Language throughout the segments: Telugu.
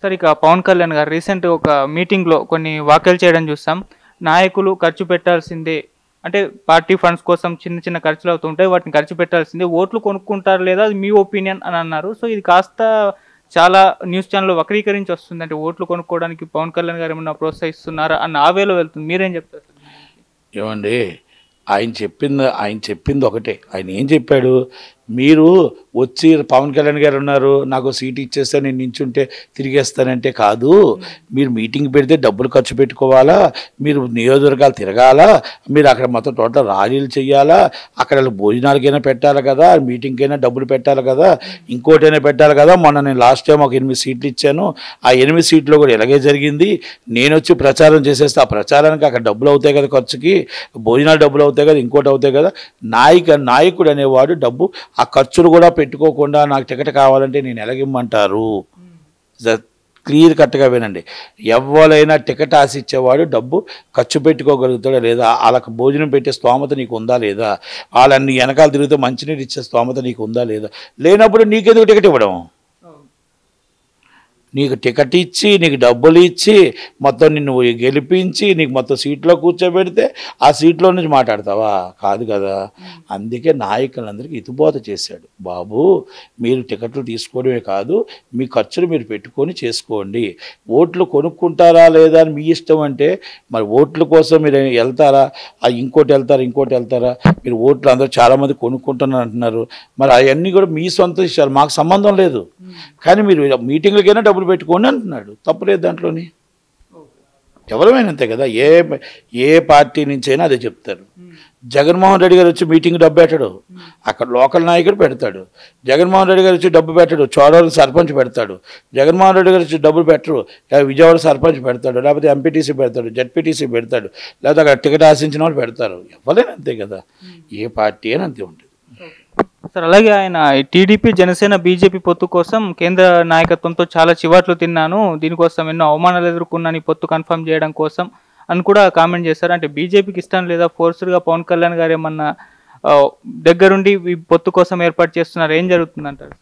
సార్ ఇక పవన్ కళ్యాణ్ గారు రీసెంట్ ఒక మీటింగ్లో కొన్ని వ్యాఖ్యలు చేయడం చూస్తాం నాయకులు ఖర్చు పెట్టాల్సిందే అంటే పార్టీ ఫండ్స్ కోసం చిన్న చిన్న ఖర్చులు అవుతుంటాయి వాటిని ఖర్చు పెట్టాల్సిందే ఓట్లు కొనుక్కుంటారు లేదా అది మీ ఒపీనియన్ అని అన్నారు సో ఇది కాస్త చాలా న్యూస్ ఛానల్ వక్రీకరించి వస్తుంది అంటే ఓట్లు కొనుక్కోవడానికి పవన్ కళ్యాణ్ గారు ఏమన్నా ప్రోత్సహిస్తున్నారా అన్న ఆ వేలో వెళ్తుంది మీరేం చెప్తారు ఏమండి ఆయన చెప్పింది ఆయన చెప్పింది ఒకటే ఆయన ఏం చెప్పాడు మీరు వచ్చి పవన్ కళ్యాణ్ గారు ఉన్నారు నాకు సీట్ ఇచ్చేస్తే నేను నించుంటే తిరిగేస్తానంటే కాదు మీరు మీటింగ్ పెడితే డబ్బులు ఖర్చు పెట్టుకోవాలా మీరు నియోజకవర్గాలు తిరగాలా మీరు అక్కడ మొత్తం టోటల్ ర్యాలీలు చేయాలా అక్కడ భోజనాలకైనా పెట్టాలి కదా మీటింగ్కైనా డబ్బులు పెట్టాలి కదా ఇంకోటైనా పెట్టాలి కదా మొన్న నేను లాస్ట్ టైం ఒక ఎనిమిది సీట్లు ఇచ్చాను ఆ ఎనిమిది సీట్లో కూడా ఇలాగే జరిగింది నేను వచ్చి ప్రచారం చేసేస్తే ఆ ప్రచారానికి అక్కడ డబ్బులు అవుతాయి కదా ఖర్చుకి భోజనాలు డబ్బులు అవుతాయి కదా ఇంకోటి అవుతాయి కదా నాయక నాయకుడు అనేవాడు డబ్బు ఆ ఖర్చులు కూడా పెట్టుకోకుండా నాకు టికెట్ కావాలంటే నేను ఎలాగిమ్మంటారు క్లియర్ కట్గా వినండి ఎవరైనా టికెట్ ఆశ ఇచ్చేవాడు డబ్బు ఖర్చు పెట్టుకోగలుగుతాడా లేదా వాళ్ళకి భోజనం పెట్టే స్తోమత నీకు ఉందా లేదా వాళ్ళని వెనకాల తిరిగితే మంచినీరు ఇచ్చే స్తోమత నీకు ఉందా లేదా లేనప్పుడు నీకెందుకు టికెట్ ఇవ్వడం నీకు టికెట్ ఇచ్చి నీకు డబ్బులు ఇచ్చి మొత్తం నిన్ను గెలిపించి నీకు మొత్తం సీట్లో కూర్చోబెడితే ఆ సీట్లో నుంచి మాట్లాడతావా కాదు కదా అందుకే నాయకులందరికీ ఇతుబోత చేశాడు బాబు మీరు టికెట్లు తీసుకోవడమే కాదు మీ ఖర్చులు మీరు పెట్టుకొని చేసుకోండి ఓట్లు కొనుక్కుంటారా లేదా అని మీ ఇష్టం అంటే మరి ఓట్ల కోసం మీరు వెళ్తారా ఆ ఇంకోటి వెళ్తారా ఇంకోటి వెళ్తారా మీరు ఓట్లు అందరూ చాలామంది కొనుక్కుంటున్నారు అంటున్నారు మరి అవన్నీ కూడా మీ సొంత ఇష్టాలు మాకు సంబంధం లేదు కానీ మీరు మీటింగ్లకైనా డబ్బులు పెట్టుకోండి అంటున్నాడు తప్పులేదు దాంట్లోని ఎవరమైనా అంతే కదా ఏ ఏ పార్టీ నుంచైనా అదే చెప్తారు జగన్మోహన్ రెడ్డి గారు వచ్చి మీటింగ్ డబ్బు పెట్టడు అక్కడ లోకల్ నాయకుడు పెడతాడు జగన్మోహన్ రెడ్డి గారు వచ్చి డబ్బు పెట్టడు చోడవరం సర్పంచ్ పెడతాడు జగన్మోహన్ రెడ్డి గారు వచ్చి డబ్బులు పెట్టరు లేదా విజయవాడ సర్పంచ్ పెడతాడు లేకపోతే ఎంపీటీసీ పెడతాడు జడ్పీటీసీ పెడతాడు లేకపోతే అక్కడ టికెట్ ఆశించిన వాళ్ళు పెడతారు ఎవరైనా అంతే కదా ఏ పార్టీ అయినా అంతే ఉంటుంది సార్ అలాగే ఆయన టీడీపీ జనసేన బీజేపీ పొత్తు కోసం కేంద్ర నాయకత్వంతో చాలా చివాట్లు తిన్నాను దీనికోసం ఎన్నో అవమానాలు ఎదుర్కొన్నాను ఈ పొత్తు కన్ఫర్మ్ చేయడం కోసం అని కూడా కామెంట్ చేశారు అంటే బీజేపీకి ఇష్టం లేదా ఫోర్స్డ్గా పవన్ కళ్యాణ్ గారు ఏమన్నా ఆ, దగ్గరుండి ఈ పొత్తు కోసం ఏర్పాటు చేస్తున్నారు ఏం జరుగుతుందంటారు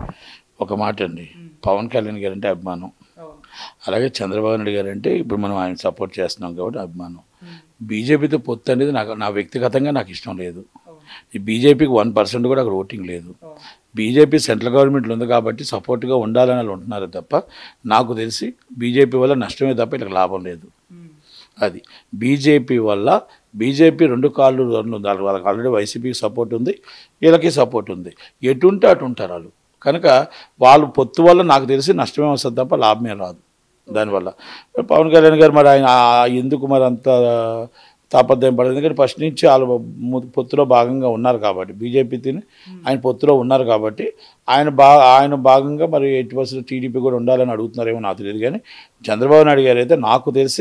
ఒక మాట అండి పవన్ కళ్యాణ్ గారు అంటే అభిమానం అలాగే చంద్రబాబు నాయుడు గారు అంటే ఇప్పుడు మనం ఆయన సపోర్ట్ చేస్తున్నాం కాబట్టి అభిమానం బీజేపీతో పొత్తు అనేది నాకు నా వ్యక్తిగతంగా నాకు ఇష్టం లేదు ఈ బీజేపీకి వన్ పర్సెంట్ కూడా అక్కడ ఓటింగ్ లేదు బీజేపీ సెంట్రల్ గవర్నమెంట్లో ఉంది కాబట్టి సపోర్ట్గా ఉండాలని వాళ్ళు ఉంటున్నారు తప్ప నాకు తెలిసి బీజేపీ వల్ల నష్టమే తప్ప ఇట్లా లాభం లేదు అది బీజేపీ వల్ల బీజేపీ రెండు కాళ్ళు రెండు దాని వాళ్ళకి ఆల్రెడీ వైసీపీకి సపోర్ట్ ఉంది వీళ్ళకి సపోర్ట్ ఉంది ఎటుంటే అటు ఉంటారు వాళ్ళు కనుక వాళ్ళు పొత్తు వల్ల నాకు తెలిసి నష్టమే వస్తుంది తప్ప లాభమే రాదు దానివల్ల పవన్ కళ్యాణ్ గారు మరి ఆయన ఆ ఎందుకు మరి అంత తాపత్రయం పడదు ఎందుకంటే ఫస్ట్ నుంచి వాళ్ళు ము- పొత్తులో భాగంగా ఉన్నారు కాబట్టి బీజేపీ తిని ఆయన పొత్తులో ఉన్నారు కాబట్టి ఆయన బా ఆయన భాగంగా మరి ఎయిటీ పర్సెంట్ టీడీపీ కూడా ఉండాలని అడుగుతున్నారేమో నాకు తెలియదు కానీ చంద్రబాబు నాయుడు గారు అయితే నాకు తెలిసి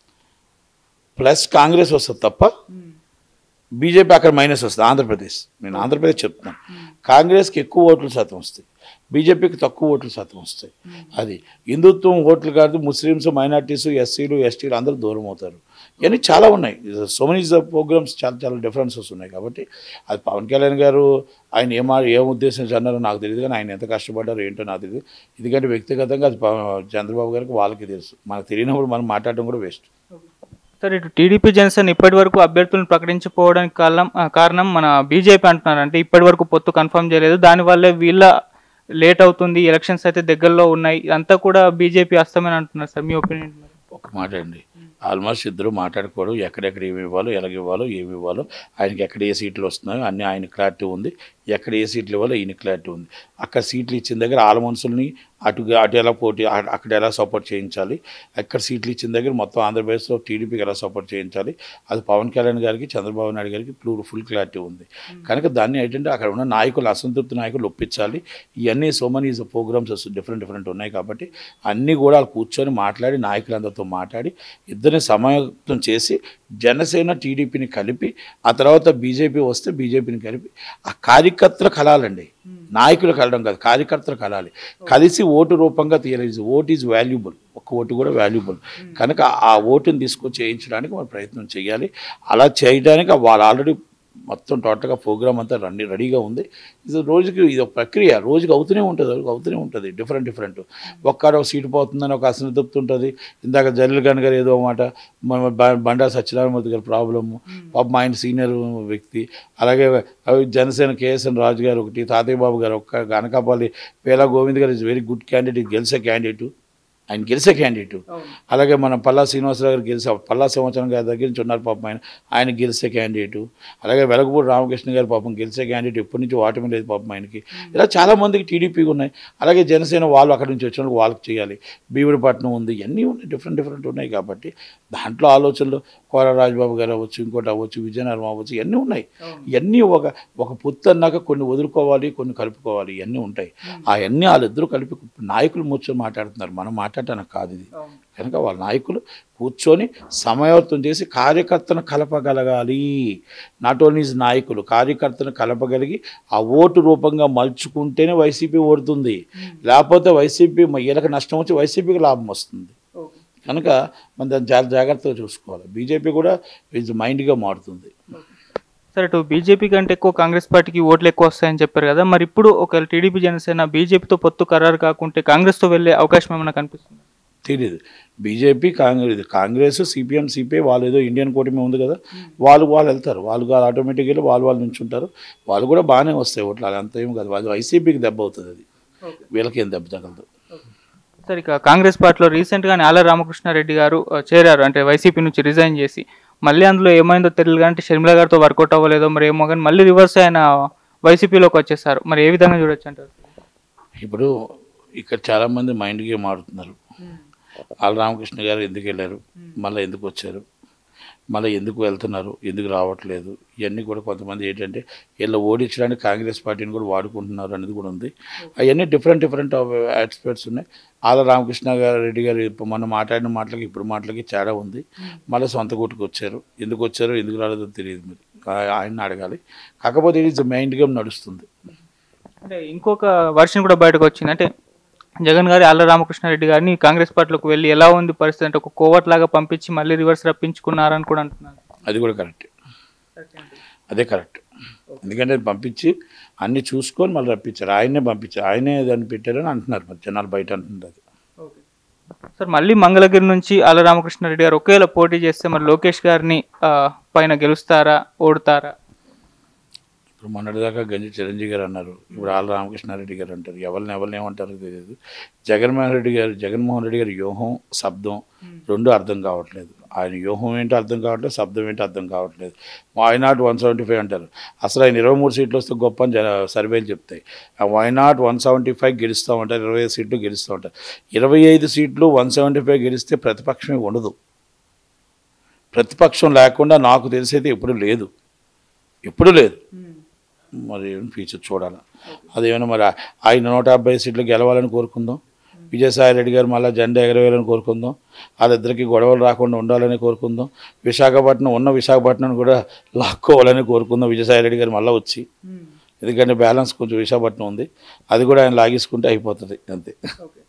ప్లస్ కాంగ్రెస్ వస్తుంది తప్ప బీజేపీ అక్కడ మైనస్ వస్తుంది ఆంధ్రప్రదేశ్ నేను ఆంధ్రప్రదేశ్ చెప్తున్నాను కాంగ్రెస్కి ఎక్కువ ఓట్లు శాతం వస్తాయి బీజేపీకి తక్కువ ఓట్లు శాతం వస్తాయి అది హిందుత్వం ఓట్లు కాదు ముస్లిమ్స్ మైనార్టీస్ ఎస్సీలు ఎస్టీలు అందరూ దూరం అవుతారు ఇవన్నీ చాలా ఉన్నాయి సో మెనీ ప్రోగ్రామ్స్ చాలా చాలా డిఫరెన్సెస్ ఉన్నాయి కాబట్టి అది పవన్ కళ్యాణ్ గారు ఆయన ఏమా ఏం ఉద్దేశించి అన్నారో నాకు తెలియదు కానీ ఆయన ఎంత కష్టపడ్డారో ఏంటో నాకు తెలియదు ఎందుకంటే వ్యక్తిగతంగా అది పవ- చంద్రబాబు గారికి వాళ్ళకి తెలుసు మనకు తెలియనప్పుడు మనం మాట్లాడడం కూడా వేస్ట్ సార్ ఇటు టీడీపీ జనసేన ఇప్పటి వరకు అభ్యర్థులను ప్రకటించకపోవడానికి కారణం ఆ, కారణం మన బీజేపీ అంటున్నారు అంటే ఇప్పటి వరకు పొత్తు కన్ఫర్మ్ చేయలేదు దానివల్లే వీళ్ళ లేట్ అవుతుంది ఎలక్షన్స్ అయితే దగ్గరలో ఉన్నాయి అంతా కూడా బీజేపీ అస్తమని అంటున్నారు సార్ మీ ఒపీనియన్ ఒక మాట అండి ఆల్మోస్ట్ ఇద్దరు మాట్లాడుకోవడం ఎక్కడెక్కడ ఏమి ఇవ్వాలో ఎలాగ ఇవ్వాలో ఏమి ఇవ్వాలో ఆయనకి ఎక్కడ ఏ సీట్లు వస్తున్నాయో అన్నీ ఆయన క్లారిటీ ఉంది ఎక్కడ ఏ సీట్లు ఇవ్వాలో ఈయన క్లారిటీ ఉంది అక్కడ సీట్లు ఇచ్చిన దగ్గర ఆల మనుషుల్ని అటు అటు ఎలా పోటీ అ- అక్కడ ఎలా సపోర్ట్ చేయించాలి ఎక్కడ సీట్లు ఇచ్చిన దగ్గర మొత్తం ఆంధ్రప్రదేశ్లో టీడీపీకి ఎలా సపోర్ట్ చేయించాలి అది పవన్ కళ్యాణ్ గారికి చంద్రబాబు నాయుడు గారికి ప్లూ ఫుల్ క్లారిటీ ఉంది కనుక దాన్ని ఏంటంటే అక్కడ ఉన్న నాయకులు అసంతృప్తి నాయకులు ఒప్పించాలి ఇవన్నీ so money programmes different different ఉన్నాయి కాబట్టి అన్నీ కూడా వాళ్ళు కూర్చొని మాట్లాడి నాయకులందరితో మాట్లాడి ఇద్దరిని సమాయత్తం చేసి జనసేన టీడీపీని కలిపి ఆ తర్వాత బీజేపీ వస్తే బీజేపీని కలిపి ఆ కార్యకర్తలు కలాలండి నాయకులు కలడం కాదు కార్యకర్తలు కలాలి కలిసి ఓటు రూపంగా తీయాలి ఓట్ ఈజ్ వాల్యుబుల్ ఒక్క ఓటు కూడా వాల్యుబుల్ కనుక ఆ ఓటుని తీసుకొచ్చి చేయించడానికి మనం ప్రయత్నం చేయాలి అలా చేయడానికి వాళ్ళు ఆల్రెడీ మొత్తం టోటల్గా ప్రోగ్రామ్ అంతా రెడీ రెడీగా ఉంది ఇది రోజుకి ఇది ఒక ప్రక్రియ రోజుకి అవుతూనే ఉంటుంది రోజుకి అవుతూనే ఉంటుంది డిఫరెంట్ డిఫరెంట్ ఒక్కడ ఒక సీటు పోతుందని ఒక అసంతృప్తి ఉంటుంది ఇందాక జలీల్ ఖాన్ గారు ఏదో మాట మన బ- బండా సత్యనారాయణమూర్తి గారి ప్రాబ్లము పాపం ఆయన సీనియర్ వ్యక్తి అలాగే అవి జనసేన కేఎస్ఎన్ రాజు గారు ఒకటి తాతయ్య బాబు గారు ఒక్క గనకాపల్లి పేలా గోవింద్ గారు ఇస్ వెరీ గుడ్ క్యాండిడేట్ గెలిచే క్యాండిడేట్ ఆయన గెలిచే క్యాండిడేట్ అలాగే మన పల్లా శ్రీనివాసరావు గారు గెలిచే పల్లా సంవత్సరం గారి దగ్గర నుంచి ఉన్నారు పాపం ఆయన ఆయన గెలిచే క్యాండిడేట్ అలాగే వెలగపూడి రామకృష్ణ గారు పాపం గెలిచే క్యాండిడేట్ ఎప్పటి నుంచి ఓటమి లేదు పాపం ఆయనకి ఇలా చాలా మందికి టీడీపీ ఉన్నాయి అలాగే జనసేన వాళ్ళు అక్కడి నుంచి వచ్చిన వాళ్ళకి చేయాలి భీముడిపట్నం ఉంది ఇవన్నీ ఉన్నాయి డిఫరెంట్ డిఫరెంట్ ఉన్నాయి కాబట్టి దాంట్లో ఆలోచనలు కోర రాజబాబు గారు అవ్వచ్చు ఇంకోటి అవ్వచ్చు విజయనగరం అవ్వచ్చు ఇవన్నీ ఉన్నాయి ఇవన్నీ ఒక ఒక పొత్తు అన్నాక కొన్ని వదులుకోవాలి కొన్ని కలుపుకోవాలి ఇవన్నీ ఉంటాయి అవన్నీ వాళ్ళిద్దరూ కలిపి నాయకులు కూర్చొని మాట్లాడుతున్నారు మనం మాట్లాడటానికి కాదు ఇది కనుక వాళ్ళ నాయకులు కూర్చొని సమయవర్తం చేసి కార్యకర్తను కలపగలగాలి నాట్ ఓన్లీ నాయకులు కార్యకర్తను కలపగలిగి ఆ ఓటు రూపంగా మలుచుకుంటేనే వైసీపీ ఓడుతుంది లేకపోతే వైసీపీ వీళ్ళకి నష్టం వచ్చి వైసీపీకి లాభం వస్తుంది కనుక మనం దాన్ని చాలా జాగ్రత్తగా చూసుకోవాలి బీజేపీ కూడా ఇది మైండ్గా మారుతుంది సరే ఇటు బీజేపీ కంటే ఎక్కువ కాంగ్రెస్ పార్టీకి ఓట్లు ఎక్కువ వస్తాయని చెప్పారు కదా మరి ఇప్పుడు ఒకవేళ టీడీపీ జనసేన బీజేపీతో పొత్తు ఖరారు కాకుంటే కాంగ్రెస్తో వెళ్ళే అవకాశం ఏమైనా కనిపిస్తుంది తెలియదు బీజేపీ కాంగ్రెస్ ఇది కాంగ్రెస్ సిపిఎం సిపిఐ వాళ్ళు ఏదో ఇండియన్ కూటమి ఉంది కదా వాళ్ళు వాళ్ళు వెళ్తారు వాళ్ళు కాదు ఆటోమేటిక్గా వెళ్ళి వాళ్ళు వాళ్ళు నుంచుంటారు వాళ్ళు కూడా బాగానే వస్తాయి ఓట్లు అది అంత ఏం కాదు అది వైసీపీకి దెబ్బ అవుతుంది అది వీళ్ళకి ఏం దెబ్బ తగలదు సరే ఇక కాంగ్రెస్ పార్టీలో రీసెంట్గానే ఆల రామకృష్ణారెడ్డి గారు ఆ, చేరారు అంటే వైసీపీ నుంచి రిజైన్ చేసి మళ్ళీ అందులో ఏమైందో తెలియదు కానీ అంటే షర్మిల గారితో వర్కౌట్ అవ్వలేదో మరి ఏమో కానీ మళ్ళీ రివర్స్ ఆయన వైసీపీలోకి వచ్చేసారు మరి ఏ విధంగా చూడొచ్చు అంటారు ఇప్పుడు ఇక్కడ చాలామంది మైండ్ గేమ్ ఆడుతున్నారు ఆల్ రామకృష్ణ గారు ఎందుకు వెళ్ళారు మళ్ళీ ఎందుకు వచ్చారు మళ్ళీ ఎందుకు వెళ్తున్నారు ఎందుకు రావట్లేదు ఇవన్నీ కూడా కొంతమంది ఏంటంటే వీళ్ళు ఓడించడానికి కాంగ్రెస్ పార్టీని కూడా వాడుకుంటున్నారు అనేది కూడా ఉంది అవన్నీ డిఫరెంట్ డిఫరెంట్ ఎక్స్పర్ట్స్ ఉన్నాయి ఆల రామకృష్ణ గారు రెడ్డి గారు ఇప్పుడు మొన్న మాట్లాడిన మాటలకి ఇప్పుడు మాటలకి తేడా ఉంది మళ్ళీ సొంత గుట్టుకు వచ్చారు ఎందుకు వచ్చారో ఎందుకు రాలేదో తెలియదు మీరు ఆ- ఆయన్ని అడగాలి కాకపోతే ఇది మైండ్ గేమ్ నడుస్తుంది అంటే ఇంకొక వర్షన్ కూడా బయటకు వచ్చింది అంటే జగన్ గారి ఆళ్ళ రామకృష్ణారెడ్డి గారిని కాంగ్రెస్ పార్టీలోకి వెళ్ళి ఎలా ఉంది పరిస్థితి అంటే ఒక కోవట్ లాగా పంపించి మళ్ళీ రివర్స్ రప్పించుకున్నారని కూడా అంటున్నారు అది కూడా కరెక్ట్ అదే కరెక్ట్ ఎందుకంటే పంపించి అన్ని చూసుకొని మళ్ళీ రప్పించారు ఆయన్నే పంపించారు ఆయనే దాన్ని పెట్టారని అంటున్నారు మరి జనాలు బయట అంటున్నారు అది సార్ మళ్ళీ మంగళగిరి నుంచి ఆళ్ళ రామకృష్ణారెడ్డి గారు ఒకేలా పోటీ చేస్తే మరి లోకేష్ గారిని ఆ, పైన గెలుస్తారా ఓడుతారా ఇప్పుడు మొన్నటిదాకా గంజి చిరంజీవి గారు అన్నారు ఇప్పుడు ఆళ్ళ రామకృష్ణారెడ్డి గారు అంటారు ఎవరిని ఎవరిని ఏమంటారో తెలియదు జగన్మోహన్ రెడ్డి గారు జగన్మోహన్ రెడ్డి గారి వ్యూహం శబ్దం రెండు అర్థం కావట్లేదు ఆయన వ్యూహం ఏంటో అర్థం కావట్లేదు శబ్దం ఏంటో అర్థం కావట్లేదు why not one seventy five అంటారు అసలు ఆయన ఇరవై మూడు సీట్లు వస్తే గొప్ప అని జన సర్వేలు చెప్తాయి why not one seventy five గెలుస్తూ ఉంటారు ఇరవై ఐదు సీట్లు గెలుస్తూ ఉంటారు ఇరవై ఐదు సీట్లు వన్ సెవెంటీ ఫైవ్ గెలిస్తే ప్రతిపక్షమే ఉండదు ప్రతిపక్షం లేకుండా నాకు తెలిసైతే ఎప్పుడు లేదు ఎప్పుడు లేదు మరి ఫ్యూచర్ చూడాలి అదేమైనా మరి ఆయన నూట యాభై సీట్లు గెలవాలని కోరుకుందాం విజయసాయి రెడ్డి గారు మళ్ళీ జెండా ఎగరవేయాలని కోరుకుందాం వాళ్ళిద్దరికి గొడవలు రాకుండా ఉండాలని కోరుకుందాం విశాఖపట్నం ఉన్న విశాఖపట్నం కూడా లాక్కోవాలని కోరుకుందాం విజయసాయి రెడ్డి గారు మళ్ళీ వచ్చి ఎందుకంటే బ్యాలెన్స్ కొంచెం విశాఖపట్నం ఉంది అది కూడా ఆయన లాగేసుకుంటే అయిపోతుంది అంతే ఓకే